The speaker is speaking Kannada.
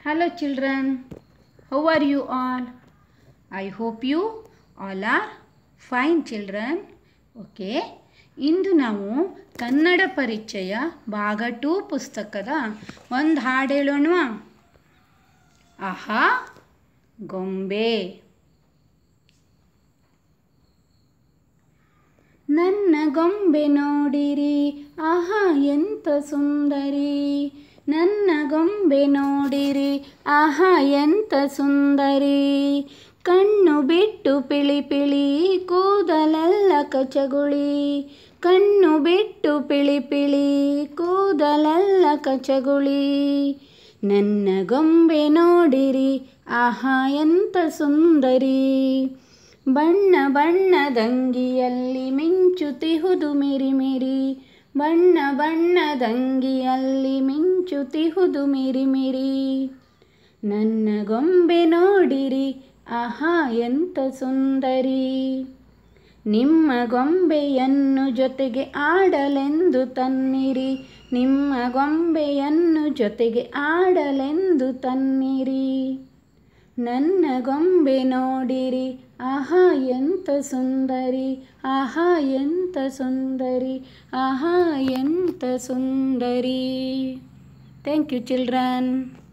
Hello, children. How are you all? I hope you all are fine, children. Okay ಇಂದು ನಾವು ಕನ್ನಡ ಪರಿಚಯ ಭಾಗ ಟು ಪುಸ್ತಕದ ಒಂದು ಹಾಡು ಹೇಳೋಣವಾ ಆಹಾ ಗೊಂಬೆ ನನ್ನ ಗೊಂಬೆ ನೋಡಿರಿ ಆಹಾ ಎಂತ ಸುಂದರಿ ನನ್ನ ಗೊಂಬೆ ನೋಡಿರಿ ಆಹಾ ಎಂತ ಸುಂದರಿ ಕಣ್ಣು ಬಿಟ್ಟು ಪಿಳಿ ಪಿಳಿ ಕೂದಲೆಲ್ಲ ಕಚಗುಳಿ ಕಣ್ಣು ಬಿಟ್ಟು ಪಿಳಿ ಪಿಳಿ ಕೂದಲೆಲ್ಲ ಕಚಗುಳಿ ನನ್ನ ಗೊಂಬೆ ನೋಡಿರಿ ಆಹಾ ಎಂತ ಸುಂದರಿ ಬಣ್ಣ ಬಣ್ಣದಂಗಿಯಲ್ಲಿ ಮಿಂಚುತಿಹುದು ಮಿರಿ ಮಿರಿ ಬಣ್ಣ ಬಣ್ಣದಂಗಿಯಲ್ಲಿ ಮಿಂಚುತಿಹುದು ಮಿರಿ ಮಿರಿ ನನ್ನ ಗೊಂಬೆ ನೋಡಿರಿ ಆಹಾ ಎಂತ ಸುಂದರಿ ನಿಮ್ಮ ಗೊಂಬೆಯನ್ನು ಜೊತೆಗೆ ಆಡಲೆಂದು ತನ್ನಿರಿ ನಿಮ್ಮ ಗೊಂಬೆಯನ್ನು ಜೊತೆಗೆ ಆಡಲೆಂದು ತನ್ನಿರಿ ನನ್ನ ಗೊಂಬೆ ನೋಡಿರಿ ಆಹಾ ಎಂತ ಸುಂದರಿ ಆಹಾ ಎಂತ ಸುಂದರಿ ಆಹಾ ಎಂತ ಸುಂದರಿ ಥ್ಯಾಂಕ್ ಯು ಚಿಲ್ಡ್ರನ್